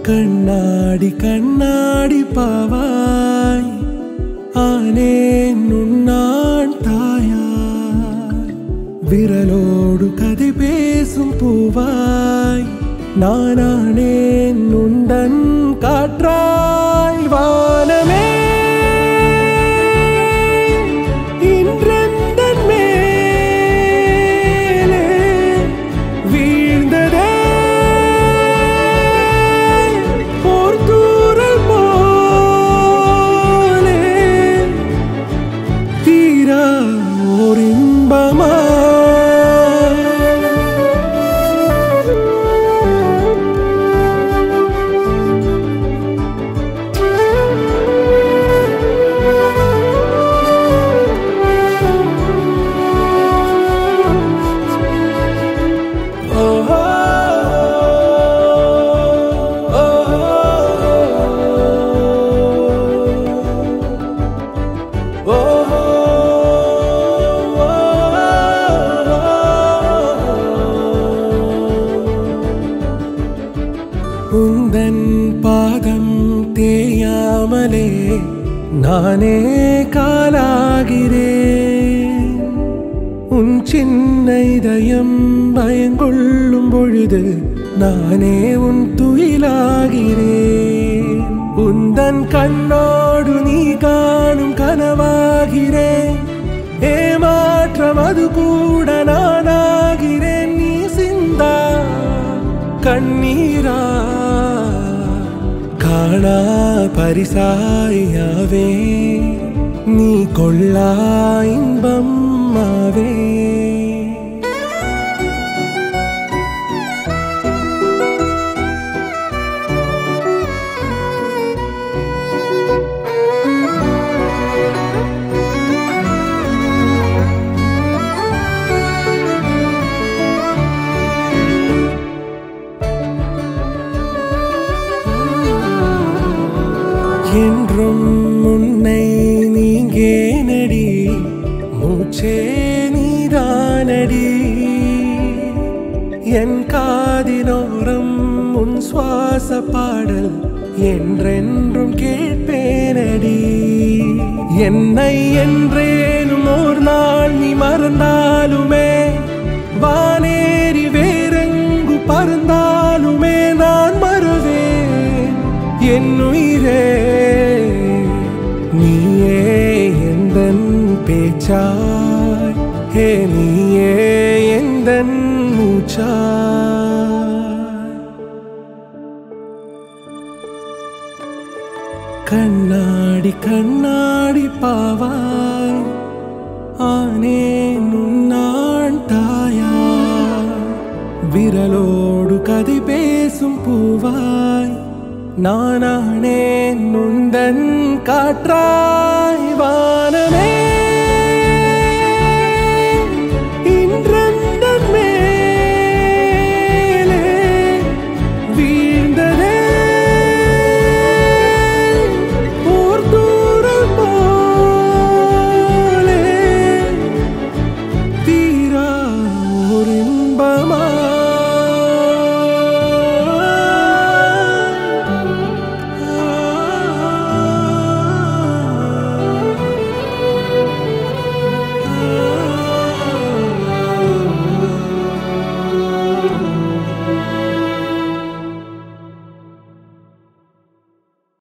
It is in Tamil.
கண்ணாடி கண்ணாடி பாவாய் ஆனேன் உன்னான் தாயாய் விரலோடு கதை பேசும் பூவாய் நானானேன் உந்தன் காற்றாய் வானமே இன்றெந்தன் மேலே வீழ்ந்ததே போர் தூரல் போலே தீரா ஓர் இன்பமா ஓஹோ ஓஹோ உந்தன் பாதம் தேயாமலே நானே காலாகிறேன் உன் சின்ன இதயம் பயங்கொள்ளும் பொழுது நானே உன் துயிலாகிறேன் உந்தன் கண்ணோடு நீ காணும் கனவாகிறேன் ஏமாற்றம் அது கூட நானாகிறேன் நீ சிந்தா கண்ணீரா காணா பரிசாயாவே நீ கொள்ளா இன்பம் ஆவே என்றும் உன்னை நீங்கே நடி மூச்சே நீதானடி என் காதினோரம் உன் சுவாச பாடல் என்றென்றும் கேட்பேனடி என்னை என்றேனும் ஒரு நாள் நீ மறந்தாலுமே வானேறி வேறெங்கு பறந்தாலுமே நான் மறுவேன் என் உயிரே நீயே எந்தன் பேச்சாய் ஹே நீயே எந்தன் மூச்சாய் கண்ணாடி கண்ணாடி பாவாய் ஆனேன் உன்னான் தாயா விரலோடு கதை பேசும் பூவாய் நானானேன் உந்தன் காற்றா